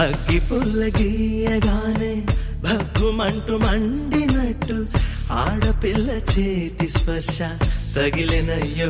అగ్గి పుల్ల గీయగానే భగ్గుమంటూ మండినట్టు ఆడపిల్ల చేతి స్పర్శ తగిలినయ్యో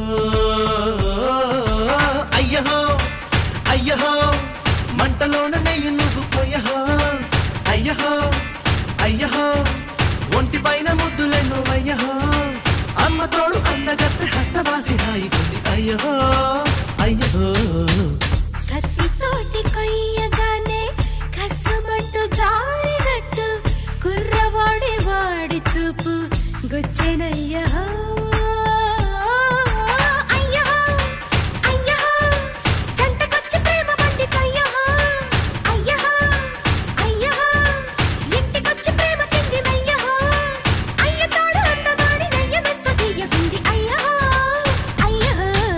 అయ్యహో అయ్యహో మంటలోన నెయ్యి నువ్వు పోయహో అయ్యహో అయ్యహో ఒంటి పైన ముద్దులెన్నో అయ్యహో అమ్మ తోడు అందగత్తె హస్తవాసి హాయిగుంది అయ్యహో అయ్యహో కత్తితోటి కొయ్యగానే కసమంటూ జారినట్టు కుర్రవాడి వాడి చూపు గుచ్చెనయ్యా అయ్యో అయ్యో జంటకొచ్చి ప్రేమ పండితయ్యో అయ్యో అయ్యో ఇంటికొచ్చి ప్రేమ తిండిమయ్యో అయ్య తోడు అందమాడి నయ్యమెంత తీయకుంది అయ్యో అయ్యో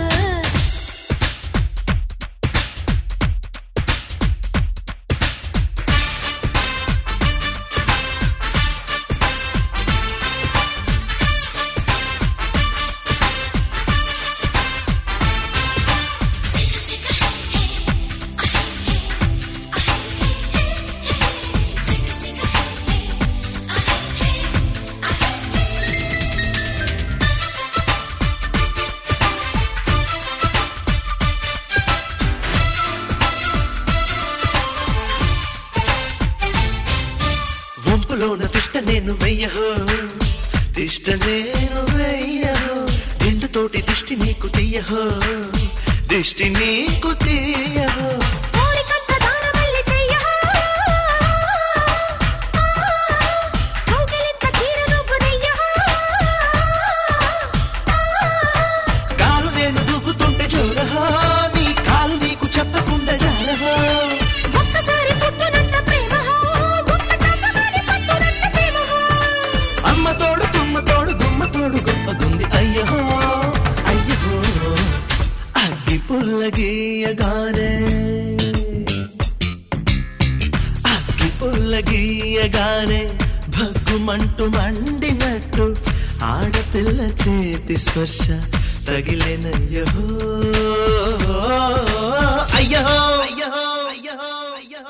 వంపులోన తిష్ట నేను వెయ్యహో తిష్ట నేను వెయ్యహో దిండుతోటి దిష్టి నీకు తీయహో దిష్టి నీకు తీయహో కోరికంత దానమల్లి చెయ్యా కౌగిలింత చీర నువ్వు నెయ్యా కాలు నేను దువ్వుతుంటే జోరహో నీ కాలు నీకు చెప్పకుండా జారహో ఒక్కసారి పుట్టునంత ప్రేమ ఒక్కటాకమాడి పట్టునంత ప్రేమ అమ్మ తోడు తుమ్మ తోడు గుమ్మ తోడు గొప్పగుంది అయ్యహో అయ్యహో అగ్గి పుల్ల గీయగానే అగ్గి పుల్ల గీయగానే భగ్గుమంటూ మండినట్టు ఆడపిల్ల చేతి స్పర్శ తగిలినయ్యో అయ్యహో అయ్యహో అయ్యహో అయ్యహో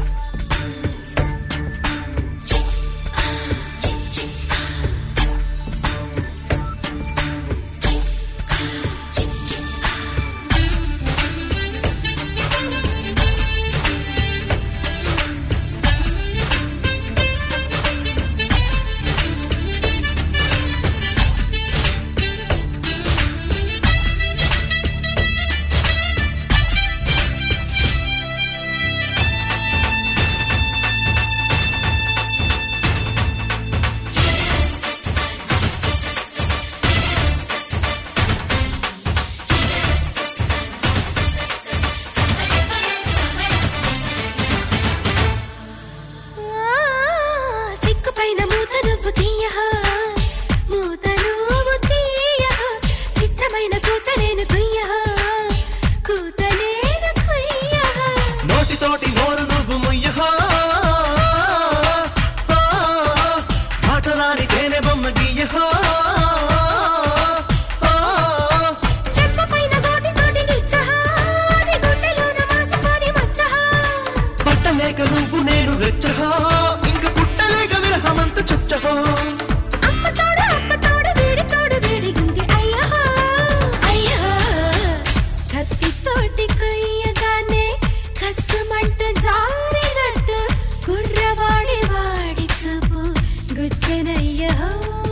సిక్కుపైన మూత నువ్వు తీయహ మూత నువ్వు తీయహ చిత్రమైన కూత నేను కుయ్యహ కూత నేను కుయ్యహ నోటితోటి నోరు నువ్వు ముయ్యహో మాటరాని తేనె బొమ్మ గీయహో చెంపపైన గోటి తోటి గిచ్చహ నీ గుండెలోన మాసిపోని మచ్చహ పట్టలేక నువ్వు నేను వెచ్చహో ఇంక పుట్టలేక విరహమంత చచ్చహో అమ్మ తోడు అమ్మ తోడు వీడి తోడు వీడిగుంది అయ్యహ అయ్యహ కత్తి తోటి కొయ్యగానే కస్సుమంటూ జారినట్టు కుర్రవాడి వాడి చూపు గుచ్చెనయ్యహ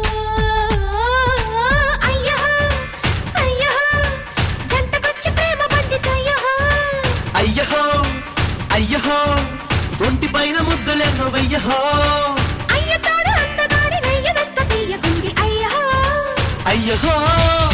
అయ్యహ అయ్యహ జంటకొచ్చి ప్రేమ పండితయ్యహ అయ్యహో అయ్యహో ఒంటి పైన ముద్దులెన్నో వెయ్యహో అయ్య తోడు అందగాడి నెయ్యమెంత తీయకుంది అయ్యహ అయ్యహో